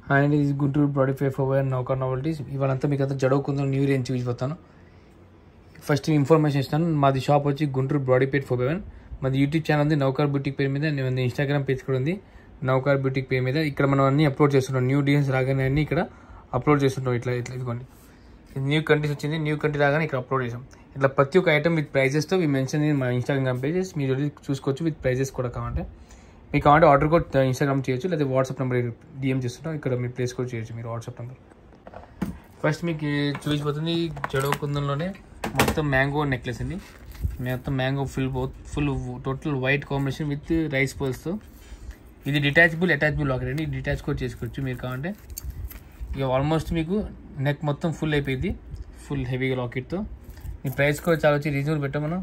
and ఇది Guntur Bodipet four నౌకా novelties ఇవాళంతా మీకు అంతా జడవకుందని న్యూ ఇయర్ చూపిపోతాను ఫస్ట్ ఇన్ఫర్మేషన్ ఇస్తాను మాది షాప్ వచ్చి గుంటూరు బాడీపేట్ ఫోర్ సెవెన్ మాది యూట్యూబ్ ఛానల్ ఉంది నౌకార్ బుటిక్ పేరు మీద నేను ఇన్స్టాగ్రామ్ పేజ్ కూడా ఉంది నౌకార్ బుటిక్ పేరు మీద ఇక్కడ మనం అన్ని అప్లోడ్ చేస్తున్నాం న్యూ డిజైన్స్ రాగానే అన్ని ఇక్కడ అప్లోడ్ చేస్తుంటాం ఇట్లా ఇట్లా ఇదిగోండి ఇది న్యూ కంట్రీస్ వచ్చింది న్యూ కంట్రీ రాగానే ఇక్కడ అప్లోడ్ చేసాం ఇట్లా ప్రతి ఒక్క ఐటమ్ విత్ ప్రైజెస్తో మీ మెన్షన్ మా ఇన్స్టాగ్రామ్ పేజెస్ మీరు వెళ్ళి చూసుకోవచ్చు విత్ ప్రైజెస్ కూడా కావాలంటే మీకు కావాలంటే ఆర్డర్ కూడా ఇన్స్టాగ్రామ్ చేయొచ్చు లేదా వాట్సాప్ నెంబర్ డిఎం చేస్తుంటాం ఇక్కడ మీరు ప్లేస్ కూడా చేయొచ్చు మీరు వాట్సాప్ నెంబర్ ఫస్ట్ మీకు చూసిపోతుంది జడవ కుందంలోనే మొత్తం మ్యాంగో నెక్లెస్ అండి మొత్తం mango full full total white combination with rice పర్ల్స్తో ఇది డిటాచబుల్ అటాచబుల్ లాకెట్ అండి డిటాచ్ కూడా చేసుకోవచ్చు మీరు కావాలంటే ఇక ఆల్మోస్ట్ మీకు నెక్ మొత్తం ఫుల్ అయిపోయింది ఫుల్ హెవీగా లాకెట్తో ఈ ప్రైస్ కూడా చాలా వచ్చి రీజనబుల్ పెట్టాం మనం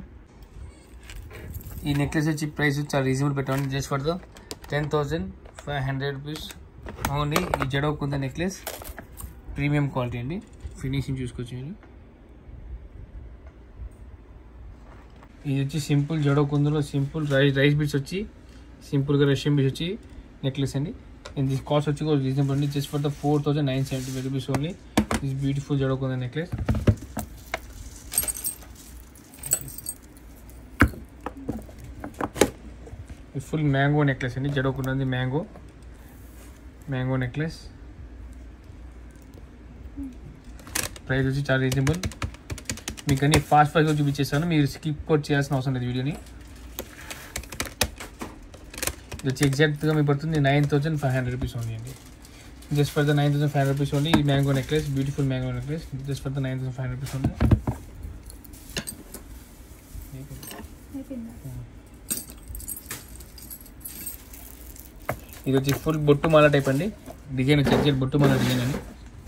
ఈ నెక్లెస్ వచ్చి ప్రైస్ చాలా రీజనబుల్ పెట్టామండి just for the ten thousand five hundred rupees only ఈ jadau kundan necklace premium quality అండి ఫినిషింగ్ చూసుకోవచ్చు మీరు ఇది వచ్చి సింపుల్ జడో కుందులో సింపుల్ రైస్ రైస్ బీట్స్ వచ్చి సింపుల్గా రష్యన్ బీట్స్ వచ్చి నెక్లెస్ అండి అండ్ దిస్ కాస్ట్ వచ్చి కూడా రీజనబుల్ అండి just for the four thousand nine seventy five rupees only this beautiful jadau kundan necklace full mango necklace అండి జడో కుంది మ్యాంగో మ్యాంగో నెక్లెస్ ప్రైస్ వచ్చి చాలా రీజనబుల్ మీకు అన్ని ఫాస్ట్ ఫాస్ట్గా చూపించేస్తాను మీరు స్కిప్ కూడా చేయాల్సిన అవసరం లేదు వీడియోని ఇది వచ్చి ఎగ్జాక్ట్గా మీకు పడుతుంది nine thousand five hundred rupees only అండి just for the nine thousand five hundred rupees only ఈ mango necklace beautiful mango necklace just for the nine thousand five hundred rupees only ఇది వచ్చి ఫుల్ బొట్టు మాల టైప్ అండి design వచ్చి exact బొట్టు మాల డిజైన్ అండి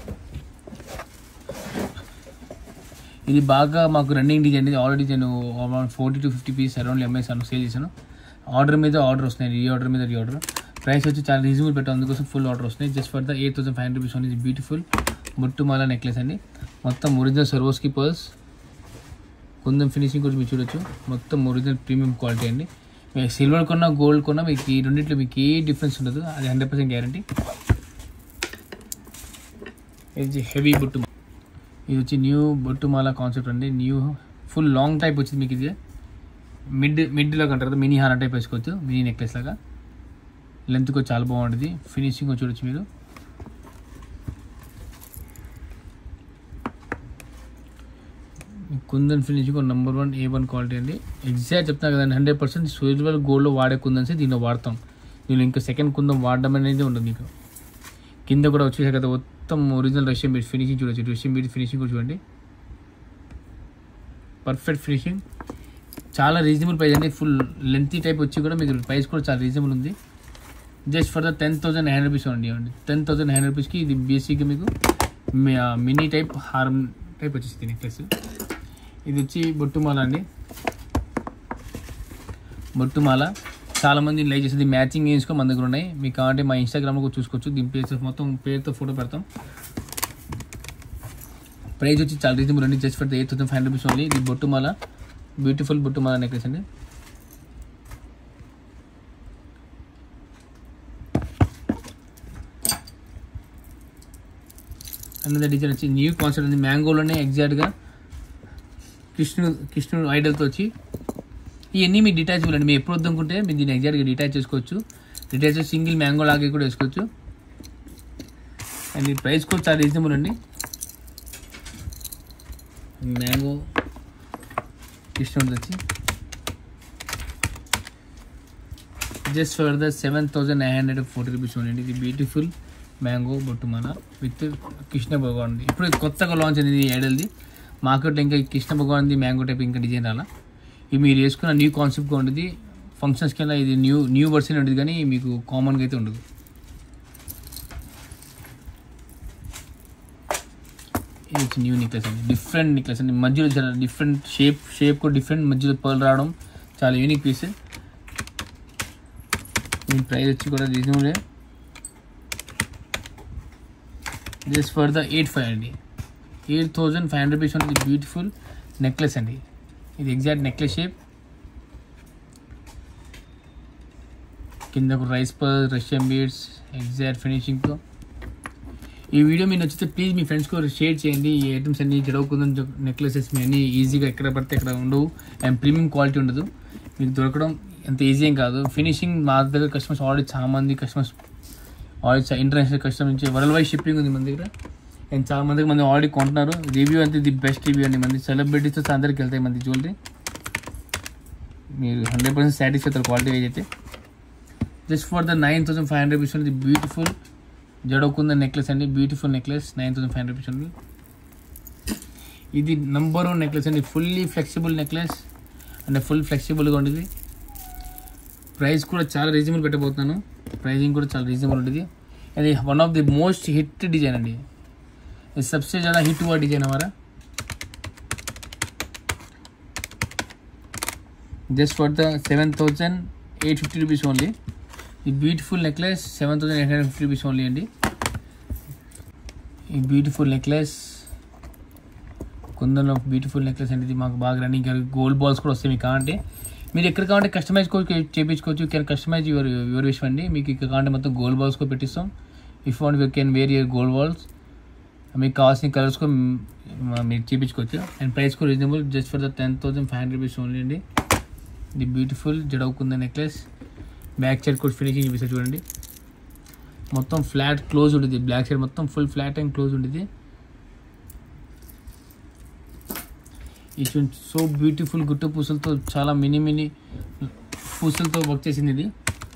ఇది బాగా మాకు రన్నింగ్ డిజైన్ ఇది ఆల్రెడీ నేను around forty to fifty piece around ఎంఎస్ఆను సేల్ చేశాను ఆర్డర్ మీద ఆర్డర్ వస్తున్నాయి ఈ ఆర్డర్ మీద ఈ ఆర్డర్ ప్రైస్ వచ్చి చాలా రీజనబుల్ పెట్టాం అందుకోసం ఫుల్ ఆర్డర్ వస్తున్నాయి just for the eight thousand five hundred rupees ఇది బ్యూటిఫుల్ ముట్టుమాల నెక్లెస్ అండి మొత్తం ఒరిజినల్ సర్వోస్కి పర్స్ కొంచెం ఫినిషింగ్ కూడా మీరు చూడొచ్చు మొత్తం ఒరిజినల్ ప్రీమియం క్వాలిటీ అండి మీకు సిల్వర్ కొన్నా గోల్డ్ కొన్నా మీకు ఈ రెండింటిలో మీకు ఏ డిఫరెన్స్ ఉండదు అది హండ్రెడ్ పర్సెంట్ గ్యారంటీ ఇది హెవీ బుట్టు ఇది వచ్చి న్యూ బొట్టుమాల కాన్సెప్ట్ అండి న్యూ ఫుల్ లాంగ్ టైప్ వచ్చింది మీకు ఇది మిడ్ మిడ్లో అంటారు కదా మినీ హార టైప్ వేసుకోవచ్చు మినీ నెక్లెస్ లాగా లెంత్ కూడా చాలా బాగుంటుంది ఫినిషింగ్ చూడొచ్చు మీరు kundan finishing number one A one quality అండి ఎగ్జాక్ట్ చెప్తున్నా కదండి హండ్రెడ్ పర్సెంట్ సూజబుల్ గోల్డ్లో వాడే కుందన్స్ దీనిలో వాడతాం దీనిలో ఇంకా సెకండ్ కుందం వాడడం అనేది ఉండదు మీకు కింద కూడా వచ్చేసారు కదా మొత్తం ఒరిజినల్ రష్యన్ బీట్ ఫినిషింగ్ చూడొచ్చు రష్యన్ బీట్ ఫినిషింగ్ కూడా చూడండి పర్ఫెక్ట్ ఫినిషింగ్ చాలా రీజనబుల్ ప్రైస్ అండి ఫుల్ లెంతీ టైప్ వచ్చి కూడా మీకు ప్రైస్ కూడా చాలా రీజనబుల్ ఉంది just for the ten thousand nine rupees అండి అండి టెన్ థౌసండ్ నైన్ రూపీస్కి ఇది బేసిక్గా మీకు మినీ టైప్ హారం టైప్ వచ్చేసి నెక్లెస్ ఇది వచ్చి బొట్టుమాల అండి బొట్టుమాల చాలామంది లైక్ చేసేది మ్యాచింగ్ వేసుకో మన దగ్గర ఉన్నాయి మీకు కావాలంటే మా ఇన్స్టాగ్రామ్లో కూడా చూసుకోవచ్చు దీని పేరు మొత్తం పేరుతో ఫోటో పెడతాం ప్రైస్ వచ్చి చాలా రీజనబుల్ అండి just for eight thousand five rupees only ఇది బొట్టుమాల బ్యూటిఫుల్ బొట్టుమాల నెక్లెస్ అండి అన్నది డిజైన్ వచ్చి న్యూ కాన్సెప్ట్ ఉంది మ్యాంగోలోనే ఎగ్జాక్ట్గా కృష్ణుడు కృష్ణుడు ఐడల్తో వచ్చి ఇవన్నీ మీ డిటాచబుల్ అండి మీరు ఎప్పుడు వద్దనుకుంటే మీరు దీన్ని ఎగ్జాక్ట్గా డిటాచ్ చేసుకోవచ్చు డిటాచ్ సింగిల్ మ్యాంగో లాగే కూడా వేసుకోవచ్చు అండ్ ఈ ప్రైస్ కూడా చాలా రీజనబుల్ అండి మ్యాంగో కృష్ణుడు వచ్చి just for the seven thousand nine hundred forty rupees ఉండండి ఇది బ్యూటిఫుల్ మ్యాంగో బొట్టుమాల విత్ కృష్ణ భగవాన్ ఇప్పుడు కొత్తగా లాంచ్ అయింది ఇది ఏడల్ది మార్కెట్లో ఇంకా కృష్ణ భగవాన్ది మ్యాంగో టైప్ ఇంకా డిజైన్ రాలా ఇది మీరు వేసుకున్న న్యూ కాన్సెప్ట్గా ఉంటుంది ఫంక్షన్స్కి వెళ్ళి ఇది న్యూ న్యూ వర్షన్ ఉంటుంది కానీ మీకు కామన్గా అయితే ఉండదు ఇది వచ్చి న్యూ నెక్లెస్ అండి డిఫరెంట్ నెక్లెస్ అండి మధ్యలో చాలా డిఫరెంట్ షేప్ షేప్ కూడా డిఫరెంట్ మధ్యలో పర్ల్ రావడం చాలా యూనిక్ పీస్ దీని ప్రైస్ వచ్చి కూడా reasonable just for the eight five అండి eight thousand five hundred rupees ఉంటుంది బ్యూటిఫుల్ నెక్లెస్ అండి ఇది ఎగ్జాక్ట్ నెక్లెస్ షేప్ కింద rice pearl Russian beads exact ఫినిషింగ్తో ఈ వీడియో మీరు నచ్చితే ప్లీజ్ మీ ఫ్రెండ్స్ కూడా షేర్ చేయండి ఈ ఐటమ్స్ అన్ని జడవకుందని నెక్లెసెస్ మీ అన్ని ఈజీగా ఎక్కడ పడితే అక్కడ ఉండవు అండ్ ప్రీమియం క్వాలిటీ ఉండదు మీకు దొరకడం అంత ఈజీ ఏం కాదు ఫినిషింగ్ మా దగ్గర కస్టమర్స్ ఆల్రెడీ చాలా మంది కస్టమర్స్ ఆల్రెడీ ఇంటర్నేషనల్ కస్టమర్ నుంచి వరల్డ్ వైడ్ షిప్పింగ్ ఉంది మన దగ్గర అండ్ చాలా మందికి మంది ఆల్రెడీ కొంటున్నారు రివ్యూ అంతే ది బెస్ట్ రివ్యూ అండి మంది సెలబ్రిటీస్ అందరికి వెళ్తాయి మంది జ్యువెలరీ మీరు హండ్రెడ్ పర్సెంట్ సాటిస్ఫై అవుతారు క్వాలిటీ వైజ్ అయితే just for the nine thousand five hundred rupees ఉంది బ్యూటిఫుల్ జడోకుంద నెక్లెస్ అండి beautiful necklace nine thousand five hundred rupees ఉంది ఇది నంబర్ వన్ నెక్లెస్ అండి ఫుల్లీ ఫ్లెక్సిబుల్ నెక్లెస్ అంటే ఫుల్ ఫ్లెక్సిబుల్గా ఉండేది ప్రైస్ కూడా చాలా రీజనబుల్ పెట్టబోతున్నాను ప్రైజింగ్ కూడా చాలా రీజనబుల్ ఉంటుంది అది one of the most hit design అండి ये सबसे ज़्यादा हिट हुआ डिजाइन हमारा just for the seven thousand eight fifty rupees only ఈ beautiful necklace seven thousand eight hundred fifty rupees only అండి ఈ బ్యూటిఫుల్ నెక్లెస్ కుందన్లో బ్యూటిఫుల్ నెక్లెస్ అండి ఇది మాకు బాగా రన్నింగ్ గోల్డ్ బాల్స్ కూడా వస్తాయి మీకు కావాలంటే మీరు ఎక్కడ కావాలంటే కస్టమైజ్ చేయించుకోవచ్చు can customise your your wish అండి మీకు ఇక్కడ కావాలంటే మొత్తం గోల్డ్ బాల్స్ కూడా పెట్టిస్తాం if want you can wear your gold balls మీకు కావాల్సిన కలర్స్ కూడా మ్- మీరు చూపించుకోవచ్చు అండ్ ప్రైస్ కూడా reasonable just for the ten thousand five hundred rupees only అండి ది బ్యూటిఫుల్ జడవుకుంద నెక్లెస్ బ్యాక్ సైడ్ కూడా ఫినిషింగ్ చూపిస్తారు చూడండి మొత్తం ఫ్లాట్ క్లోజ్ ఉంటుంది బ్లాక్ సైడ్ మొత్తం ఫుల్ ఫ్లాట్ అండ్ క్లోజ్ ఉంటుంది ఈ సో బ్యూటిఫుల్ గుట్ట పూసలతో చాలా మినీ మినీ పూసలతో వర్క్ చేసింది ఇది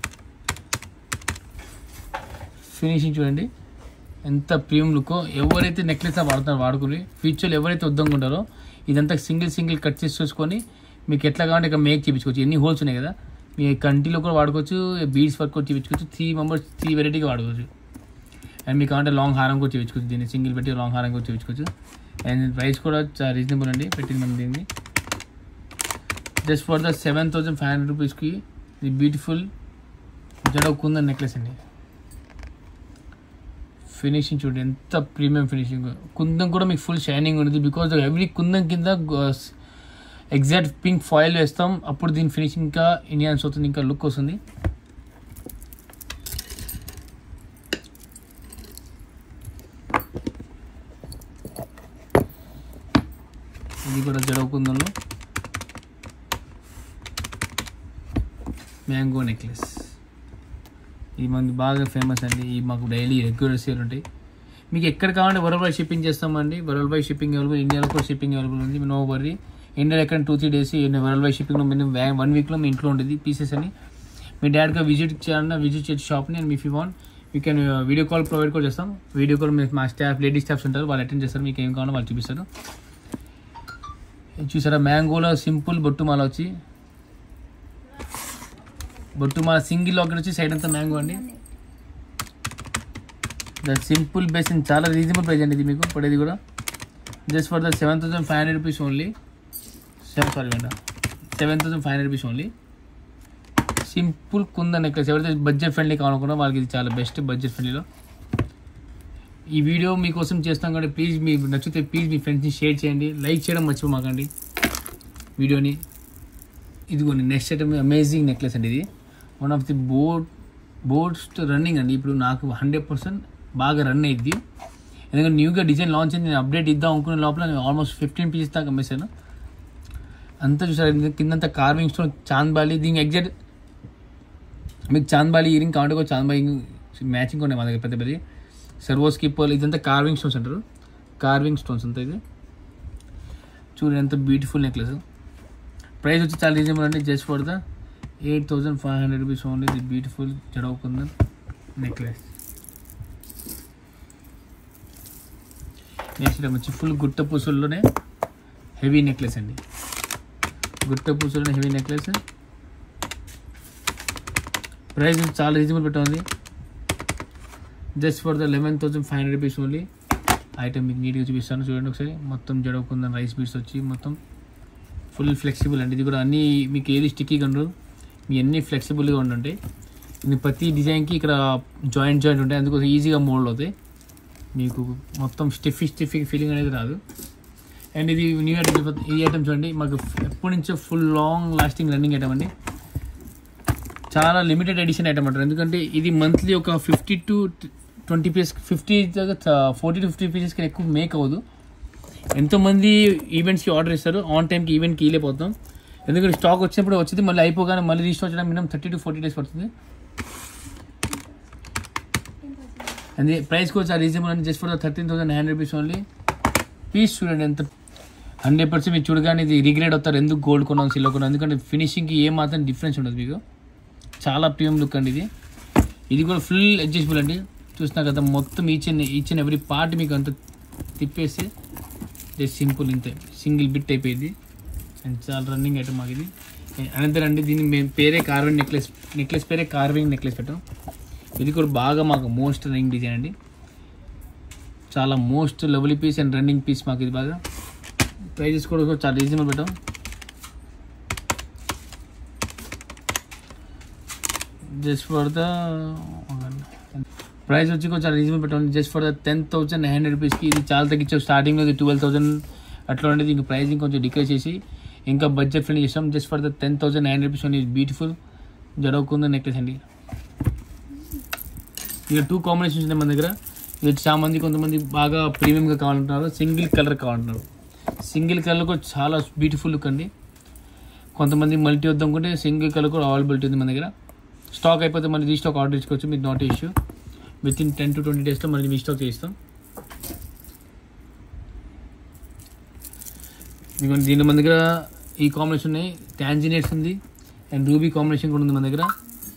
ఫినిషింగ్ చూడండి ఎంత ప్రీమియం లుక్ ఎవరైతే నెక్లెస్ వాడుతారో వాడుకుని ఫ్యూచర్లో ఎవరైతే వద్దనుకుంటారో ఇదంతా సింగిల్ సింగిల్ కట్ చేసి చూసుకొని మీకు ఎట్లా కావాలంటే ఇక మేక్ చేయించుకోవచ్చు ఎన్ని హోల్స్ ఉన్నాయి కదా మీ కంటిలో కూడా వాడుకోవచ్చు బీడ్స్ వర్క్ కూడా చేయించుకోవచ్చు త్రీ మెంబర్స్ త్రీ వెరైటీగా వాడుకోవచ్చు అండ్ మీకు కావాలంటే లాంగ్ హారం కూడా చేయించుకోవచ్చు దీన్ని సింగిల్ పెట్టి లాంగ్ హారం కూడా చేయించుకోవచ్చు అండ్ ప్రైస్ కూడా చాలా రీజనబుల్ అండి పెట్టింది మనం దీన్ని just for the seven thousand five hundred రూపీస్కి ఇది బ్యూటిఫుల్ జడ కుందన్ నెక్లెస్ అండి ఫినిషింగ్ చూడండి ఎంత ప్రీమియం ఫినిషింగ్ కుందం కూడా మీకు ఫుల్ షైనింగ్ ఉంటుంది బికాజ్ ఎవ్రీ కుందం కింద ఎగ్జాక్ట్ పింక్ ఫాయిల్ వేస్తాం అప్పుడు దీని ఫినిషింగ్ ఇంకా ఇండియన్స్ అవుతుంది ఇంకా లుక్ వస్తుంది ఇది కూడా జడవ కుందంలో మ్యాంగో నెక్లెస్ ఇది మనకి బాగా ఫేమస్ అండి ఈ మాకు డైలీ రెగ్యులర్ సేల్ ఉంటాయి మీకు ఎక్కడ కావాలంటే వరల్డ్ వైడ్ షిప్పింగ్ చేస్తామండి వరల్డ్ వైడ్ షిప్పింగ్ అవైలబుల్ ఇండియాలో కూడా షిప్పింగ్ అవైలబుల్ ఉంది నో వరీ ఇండియాలో ఎక్కడ two three days world wide షిప్పింగ్లో మినిమం వన్ వీక్లో మీ ఇంట్లో ఉండేది పీసెస్ అని మీ డాడీగా విజిట్ చేయాలన్నా విజిట్ చేసి షాప్ని అండ్ మీ if want you can video call provide కూడా చేస్తాం వీడియో కాల్ మా స్టాఫ్ లేడీ స్టాఫ్స్ ఉంటారు వాళ్ళు అటెండ్ చేస్తారు మీకు ఏం కావాలో వాళ్ళు చూపిస్తారు ఇది చూసారా మ్యాంగోలో సింపుల్ బొట్టుమాల వచ్చి బొట్టుమాల సింగిల్ లాకెట్ వచ్చి సైడ్ అంతా మ్యాంగో అండి ద సింపుల్ బేసిన్ చాలా రీజనబుల్ ప్రైస్ అండి ఇది మీకు పడేది కూడా just for the seven thousand five hundred rupees only seven sorry వెంట seven thousand five hundred rupees only simple కుంద నెక్లెస్ ఎవరైతే బడ్జెట్ ఫ్రెండ్లీ కావాలనుకున్నా వాళ్ళకి ఇది చాలా బెస్ట్ బడ్జెట్ ఫ్రెండ్లీలో ఈ వీడియో మీకోసం చేస్తాం కాబట్టి ప్లీజ్ మీ నచ్చితే ప్లీజ్ మీ ఫ్రెండ్స్ని షేర్ చేయండి లైక్ చేయడం మర్చిపోమాకండి వీడియోని ఇదిగోండి నెక్స్ట్ ఐటమ్ అమేజింగ్ నెక్లెస్ అండి ఇది one of the board boards running అండి ఇప్పుడు నాకు హండ్రెడ్ పర్సెంట్ బాగా రన్ అయ్యిద్ది ఎందుకంటే న్యూగా డిజైన్ లాంచ్ అయింది నేను అప్డేట్ ఇద్దాం అనుకునే లోపల నేను ఆల్మోస్ట్ ఫిఫ్టీన్ పీసెస్ దాకా అమ్మేశాను అంతా చూసారు కిందంతా కార్వింగ్ స్టోన్ చాంద్బాలి దీనికి ఎగ్జాక్ట్ మీకు చాంద్బాలి ఇయరింగ్ కావాలంటే కూడా చాంద్బాలి మ్యాచింగ్ ఉన్నాయి మా దగ్గర పెద్ద పెద్ద సర్వో స్కిప్పర్ ఇదంతా కార్వింగ్ స్టోన్స్ అంటారు కార్వింగ్ స్టోన్స్ అంతా ఇది చూడండి ఎంత బ్యూటిఫుల్ నెక్లెస్ ప్రైస్ వచ్చి చాలా రీజనబుల్ అండి just for the eight thousand five hundred rupees only the beautiful జడవుకుందన్ నెక్లెస్ నెక్స్ట్ టైం వచ్చి ఫుల్ గుట్ట పూసల్లోనే హెవీ నెక్లెస్ అండి గుట్ట పూసలోనే హెవీ నెక్లెస్ ప్రైస్ చాలా రీజనబుల్ పెట్టండి just for the eleven thousand five hundred rupees only item మీకు నీట్గా చూపిస్తాను చూడండి ఒకసారి మొత్తం జడవకుందని రైస్ బీట్స్ వచ్చి మొత్తం ఫుల్ ఫ్లెక్సిబుల్ అండి ఇది కూడా అన్నీ మీకు ఏది స్టిక్కీగా ఉండదు మీ అన్నీ ఫ్లెక్సిబుల్గా ఉండుంటాయి ఇది ప్రతి డిజైన్కి ఇక్కడ జాయింట్ జాయింట్ ఉంటాయి అందుకోసం ఈజీగా మోల్డ్ అవుతాయి మీకు మొత్తం స్టిఫీ స్టిఫీ ఫీలింగ్ అనేది రాదు అండ్ ఇది న్యూ ఐటమ్ ఈ ఐటమ్ చూడండి మాకు ఎప్పటి నుంచో full long lasting running item అండి చాలా లిమిటెడ్ ఎడిషన్ ఐటమ్ అంటారు ఎందుకంటే ఇది మంత్లీ ఒక fifty to twenty pieces fifty forty to fifty పీసెస్కి ఎక్కువ మేక్ అవ్వదు ఎంతోమంది ఈవెంట్స్కి ఆర్డర్ ఇస్తారు ఆన్ టైంకి ఈవెంట్కి వెళ్ళిపోతాం ఎందుకంటే స్టాక్ వచ్చినప్పుడు వచ్చింది మళ్ళీ అయిపోగానే మళ్ళీ రీస్టాక్ చేయడం minimum thirty to forty days పడుతుంది అండ్ ప్రైస్ కూడా చాలా రీజనబుల్ అండి just for thirteen thousand hundred rupees only piece చూడండి ఎంత హండ్రెడ్ పర్సెంట్ మీరు చూడగానే ఇది రిగ్రెట్ అవుతారు ఎందుకు గోల్డ్ కొన్నాం సిల్వర్ కొన్నాం ఎందుకంటే ఫినిషింగ్కి ఏ మాత్రం డిఫరెన్స్ ఉండదు మీకు చాలా ప్రీమియం లుక్ అండి ఇది ఇది కూడా ఫుల్ అడ్జస్టబుల్ అండి చూసినా కదా మొత్తం each and each and every part మీకు అంత తిప్పేసి జస్ట్ సింపుల్ ఇంతే సింగిల్ బిట్ అయిపోయింది అండ్ చాలా రన్నింగ్ ఐటమ్ మాకు ఇది అనంతరం అండి దీన్ని మేము పేరే కార్వింగ్ నెక్లెస్ నెక్లెస్ పేరే కార్వింగ్ నెక్లెస్ పెట్టాం ఇది కూడా బాగా మాకు మోస్ట్ రన్నింగ్ డిజైన్ అండి చాలా most lovely piece and running piece మాకు ఇది బాగా ప్రైజెస్ కూడా చాలా రీజనబుల్ పెట్టాం జస్ట్ ఫర్ ద ప్రైస్ వచ్చి కొంచెం రీజనబుల్ పెట్టండి just for the ten thousand nine hundred రూపీస్కి ఇది చాలా తగ్గించాం స్టార్టింగ్లో ఇది ట్వెల్వ్ థౌసండ్ అట్లా ఉండేది ఇంక ప్రైసింగ్ కొంచెం డిక్రీస్ చేసి ఇంకా బడ్జెట్ ఫ్రెండ్లీ చేసాం just for the ten thousand nine hundred rupees only beautiful జడవకుంద నెక్లెస్ అండి ఇక టూ కాంబినేషన్స్ ఉన్నాయి మన దగ్గర ఇది వచ్చి చాలా మంది కొంతమంది బాగా ప్రీమియంగా కావాలంటున్నారు సింగిల్ కలర్ కావాలంటున్నారు సింగిల్ కలర్ కూడా చాలా బ్యూటిఫుల్ లుక్ అండి కొంతమంది మల్టీ వద్దాం అనుకుంటే సింగిల్ కలర్ కూడా అవైలబిలిటీ ఉంది మన దగ్గర స్టాక్ అయిపోతే మళ్ళీ రీస్టాక్ ఆర్డర్ ఇచ్చుకోవచ్చు మీకు not issue within ten to twenty డేస్లో మళ్ళీ రీస్టాక్ చేస్తాం మీకు దీని మన దగ్గర ఈ కాంబినేషన్ ఉన్నాయి ట్యాంజినేట్స్ ఉంది అండ్ రూబీ కాంబినేషన్ కూడా ఉంది మన దగ్గర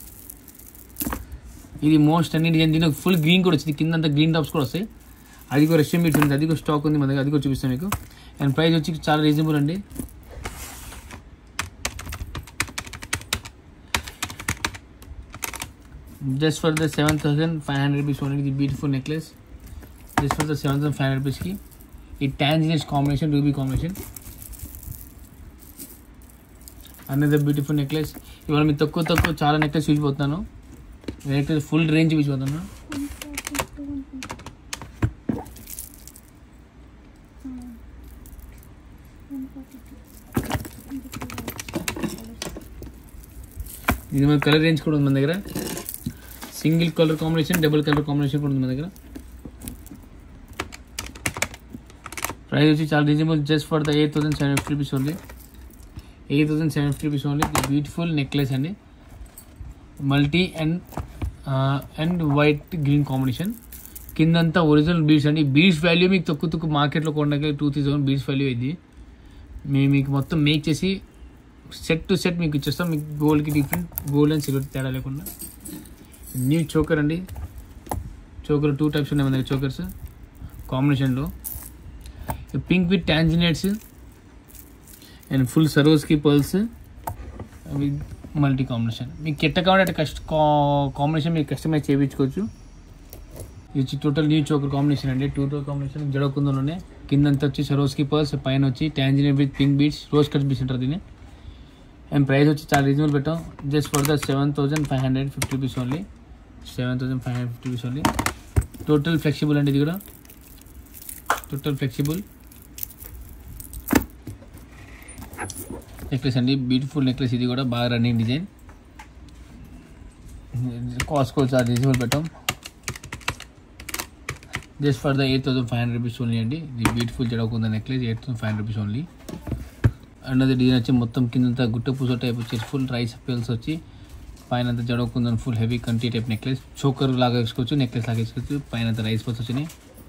ఇది మోస్ట్ అన్ని డిజైన్ దీనికి ఫుల్ గ్రీన్ కూడా వచ్చింది కింద అంతా గ్రీన్ టాప్స్ కూడా వస్తాయి అది కూడా రష్యన్ బీట్స్ ఉంది అది కూడా స్టాక్ ఉంది మన దగ్గర అది కూడా చూపిస్తాను మీకు అండ్ ప్రైస్ వచ్చి చాలా రీజనబుల్ అండి just for the seven thousand five hundred rupees only ఇది beautiful necklace just for the seven thousand five hundred రూపీస్కి ఈ ట్యాంజినెస్ కాంబినేషన్ రూబీ కాంబినేషన్ అనేది బ్యూటిఫుల్ నెక్లెస్ ఇవాళ మీరు తక్కువ తక్కువ చాలా నెక్లెస్ చూసిపోతున్నాను నెక్లెస్ ఫుల్ రేంజ్ చూసిపోతున్నాను ఇది మన కలర్ రేంజ్ కూడా ఉంది మన దగ్గర single colour combination double colour combination కూడా ఉంది మన దగ్గర ప్రైస్ వచ్చి చాలా reasonable just for the eight thousand seven fifty rupees only eight thousand seven fifty rupees only beautiful necklace అండి multi and and white green combination కిందంతా original beads అండి beads value మీకు తక్కువ తక్కువ మార్కెట్లో కొనడానికి two three thousand beads value ఇది మేము మీకు మొత్తం మేక్ చేసి సెట్ టు సెట్ మీకు ఇచ్చేస్తాం మీకు గోల్డ్కి డిఫరెంట్ గోల్డ్ అండ్ సిల్వర్ తేడా లేకుండా న్యూ చోకర్ అండి చోకర్ టూ టైప్స్ ఉన్నాయి మన దగ్గర చోకర్స్ కాంబినేషన్లో pink with tanzanites and full Swarovski pearls with multi combination మీకు ఎట్ట కావాలంటే కష్ట కాంబినేషన్ మీకు కస్టమైజ్ చేయించుకోవచ్చు ఇది టోటల్ న్యూ చోకర్ కాంబినేషన్ అండి టూ టో కాంబినేషన్ జడకుందలోనే కిందంతా వచ్చి సరోస్కి పర్ల్స్ పైన వచ్చి tanzanite with pink beads rose cut beads అంటారు దీన్ని అండ్ ప్రైస్ వచ్చి చాలా రీజనబుల్ పెట్టాం just for the seven thousand five hundred fifty rupees only seven thousand five hundred fifty rupees only total flexible అండి ఇది కూడా టోటల్ ఫ్లెక్సిబుల్ నెక్లెస్ అండి beautiful necklace ఇది కూడా బాగా రన్నింగ్ డిజైన్ కాస్ట్ కూడా చాలా రీజనబుల్ పెట్టాం just for the eight thousand five hundred rupees only అండి ఇది బ్యూటిఫుల్ జడకుంద necklace eight thousand five hundred rupees only and design వచ్చి మొత్తం కింద గుట్ట పూస టైప్ వచ్చేసి ఫుల్ రైస్ పెల్స్ వచ్చి పైన అంతా జడకుందని ఫుల్ హెవీ కంటి టైప్ నెక్లెస్ చోకర్ లాగా వేసుకోవచ్చు నెక్లెస్ లాగా వేసుకోవచ్చు పైన అంతా రైస్ పల్స్ వచ్చినాయి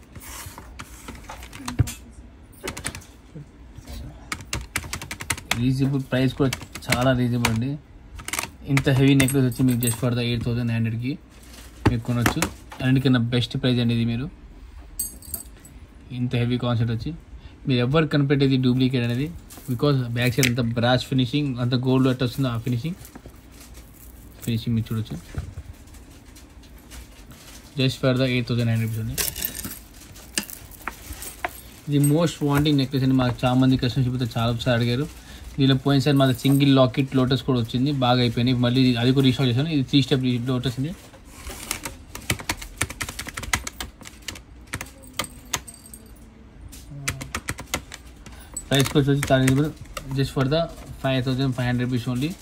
రీజనబుల్ ప్రైస్ కూడా చాలా రీజనబుల్ అండి ఇంత హెవీ నెక్లెస్ వచ్చి మీకు just for the eight thousand హండ్రెడ్కి మీరు కొనొచ్చు అన్నిటికన్నా బెస్ట్ ప్రైస్ అండి ఇది మీరు ఇంత హెవీ కాన్సెప్ట్ వచ్చి మీరు ఎవరు కనిపెట్టేది డూప్లికేట్ అనేది బికాస్ బ్యాక్ సైడ్ అంత బ్రాష్ ఫినిషింగ్ అంత గోల్డ్ ఎట్ వస్తుందో ఆ ఫినిషింగ్ ఫినిషింగ్ మీరు చూడొచ్చు just for the eight thousand hundred rupees ఉంది ఇది మోస్ట్ వాంటింగ్ నెక్లెస్ అని మాకు చాలా మంది కస్టమర్స్ చెప్తే చాలా సార్ అడిగారు దీనిలో పోయినసారి మాకు సింగిల్ లాకెట్ లోటస్ కూడా వచ్చింది బాగా అయిపోయినాయి మళ్ళీ అది కూడా రీస్టాక్ చేశాను ఇది త్రీ స్టెప్ లోటస్ ఉంది ప్రైస్ వచ్చి వచ్చి చాలా reasonable just for the five thousand five hundred rupees only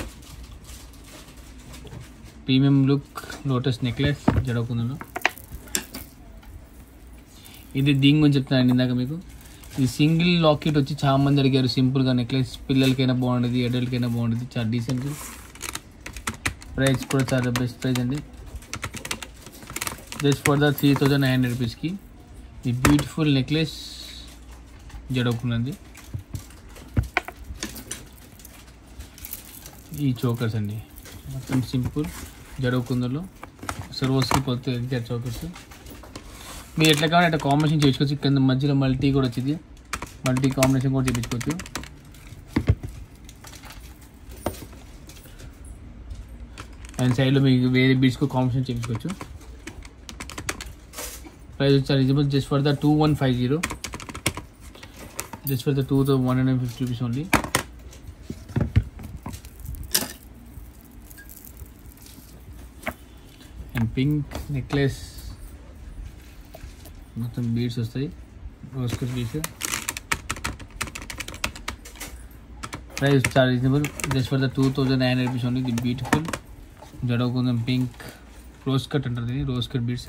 premium look lotus necklace జడకుందను ఇది దీని గురించి చెప్తాను ఇందాక మీకు ఇది సింగిల్ లాకెట్ వచ్చి చాలా మంది అడిగారు సింపుల్గా నెక్లెస్ పిల్లలకైనా బాగుంటుంది అడల్ట్కైనా బాగుంటుంది చాలా డీసెంట్ ప్రైస్ కూడా చాలా బెస్ట్ ప్రైస్ అండి just for the three thousand nine hundred రూపీస్కి ఈ బ్యూటిఫుల్ నెక్లెస్ జడవుకున్నది ఈ చోకర్స్ అండి మొత్తం సింపుల్ జడవుకుందలో సర్వస్కి పోతే ఎన్టీఆర్ చోకర్స్ మీరు ఎట్లా కావాలి అట్లా కాంబినేషన్ చేసుకోవచ్చు కింద మధ్యలో మల్టీ కూడా వచ్చింది మల్టీ కాంబినేషన్ కూడా చేయించుకోవచ్చు అండ్ సైడ్లో మీకు వేరే బీడ్స్కు కాంబినేషన్ చేయించుకోవచ్చు ప్రైస్ వచ్చి reasonable just for the two one five zero just for the two thousand one hundred fifty rupees only and pink necklace మొత్తం బీడ్స్ వస్తాయి రోస్కర్ బీడ్స్ ప్రైస్ చాలా reasonable just for the two thousand nine rupees only the beautiful జడవకుందం pink rose cut అంటారు దీన్ని rose cut beads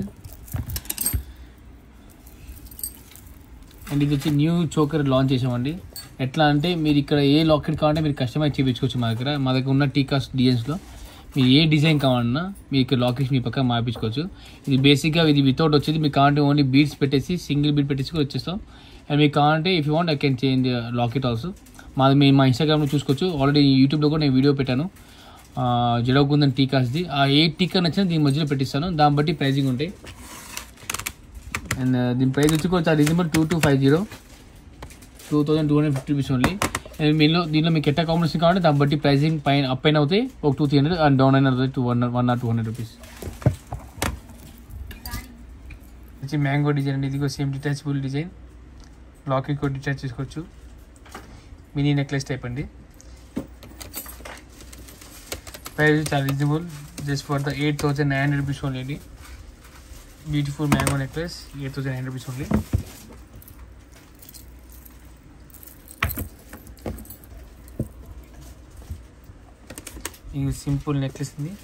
and ఇది వచ్చి new choker launch చేసామండి ఎట్లా అంటే మీరు ఇక్కడ ఏ లాకెట్ కావాలంటే మీరు కస్టమైజ్ చేయించుకోవచ్చు మా దగ్గర మా దగ్గర ఉన్న టీకాస్ డిజైన్స్లో మీరు ఏ డిజైన్ కావాలన్నా మీ ఇక్కడ లాకెట్స్ మీ పక్క మార్పించుకోవచ్చు ఇది బేసిక్గా ఇది వితౌట్ వచ్చేది మీకు కావాలంటే ఓన్లీ బీడ్స్ పెట్టేసి సింగిల్ బీడ్ పెట్టేసి కూడా వచ్చేస్తాం అండ్ మీకు కావాలంటే if you want I can change locket also మాది మేము మా ఇన్స్టాగ్రామ్లో చూసుకోవచ్చు ఆల్రెడీ యూట్యూబ్లో కూడా నేను వీడియో పెట్టాను జడవకుందని టీకాస్ది ఆ ఏ టీకా నచ్చినా దీని మధ్యలో పెట్టిస్తాను దాన్ని బట్టి ప్రైజింగ్ ఉంటాయి అండ్ దీని ప్రైస్ వచ్చి కొంచెం reasonable two two five zero two thousand two hundred fifty rupees only and మీలో దీనిలో మీకు ఎట్లా కాంబినేషన్ కావాలంటే దాన్ని బట్టి ప్రైసింగ్ పైన అప్ అయిన అవుతాయి ఒక two three hundred and down అయిన అవుతాయి two one one or two hundred rupees వచ్చి మ్యాంగో డిజైన్ అండి ఇది కూడా సేమ్ డిటాచబుల్ డిజైన్ లాకెట్ కూడా డిటాచ్ చేసుకోవచ్చు మినీ నెక్లెస్ టైప్ అండి ప్రైస్ చాలా reasonable just for the eight thousand nine hundred rupees only అండి beautiful mango necklace eight thousand nine rupees only ఇది సింపుల్ నెక్లెస్ ఉంది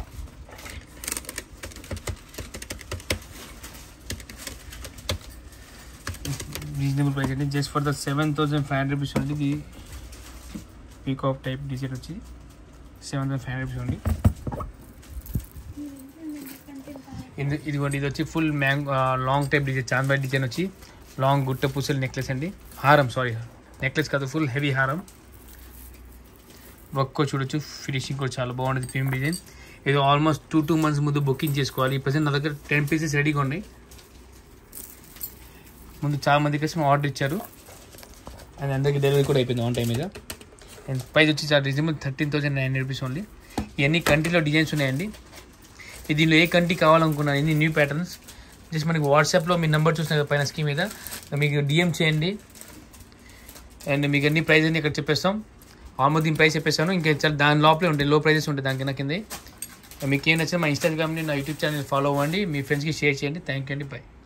రీజనబుల్ ప్రైస్ అండి just for the seven thousand five hundred rupees ఉంది ఇది peacock type design వచ్చి seven thousand five hundred rupees ఉంది ఇది ఇదిగోండి ఇది వచ్చి ఫుల్ మ్యాంగ్ లాంగ్ టైప్ డిజైన్ చాంద్బాయ్ డిజైన్ వచ్చి లాంగ్ గుట్ట పూసలు నెక్లెస్ అండి హారం సారీ నెక్లెస్ కాదు ఫుల్ హెవీ హారం వర్క్ కూడా చూడొచ్చు ఫినిషింగ్ కూడా చాలా బాగుంటుంది ప్రీమియం డిజైన్ ఇది ఆల్మోస్ట్ టూ టూ మంత్స్ ముందు బుకింగ్ చేసుకోవాలి ఈ ప్రజెంట్ నా దగ్గర టెన్ పీసెస్ రెడీగా ఉన్నాయి ముందు చాలా మంది కోసం ఆర్డర్ ఇచ్చారు అండ్ అందరికీ డెలివరీ కూడా అయిపోయింది ఆన్ టైం మీద అండ్ ప్రైస్ వచ్చి చాలా reasonable thirteen thousand nine hundred rupees only ఇవన్నీ కంట్రీలో డిజైన్స్ ఉన్నాయండి ఇది దీనిలో ఏ కంట్రీ కావాలనుకున్నాను ఇన్ని న్యూ ప్యాటర్న్స్ జస్ట్ మనకి వాట్సాప్లో మీ నెంబర్ చూసిన పైన స్కీమ్ మీద మీకు డిఎం చేయండి అండ్ మీకు అన్ని ప్రైస్ అన్ని ఇక్కడ చెప్పేస్తాం ఆల్మోస్ట్ దీని ప్రైస్ చెప్పేస్తాను ఇంకా చాలా దాని లోపలే ఉంటాయి లో ప్రైజెస్ ఉంటాయి దాని కింద కింద మీకు ఏం నచ్చినా మా ఇన్స్టాగ్రామ్ని నా యూట్యూబ్ ఛానల్ ఫాలో అవ్వండి మీ ఫ్రెండ్స్కి షేర్ చేయండి థ్యాంక్ యూ అండి బాయ్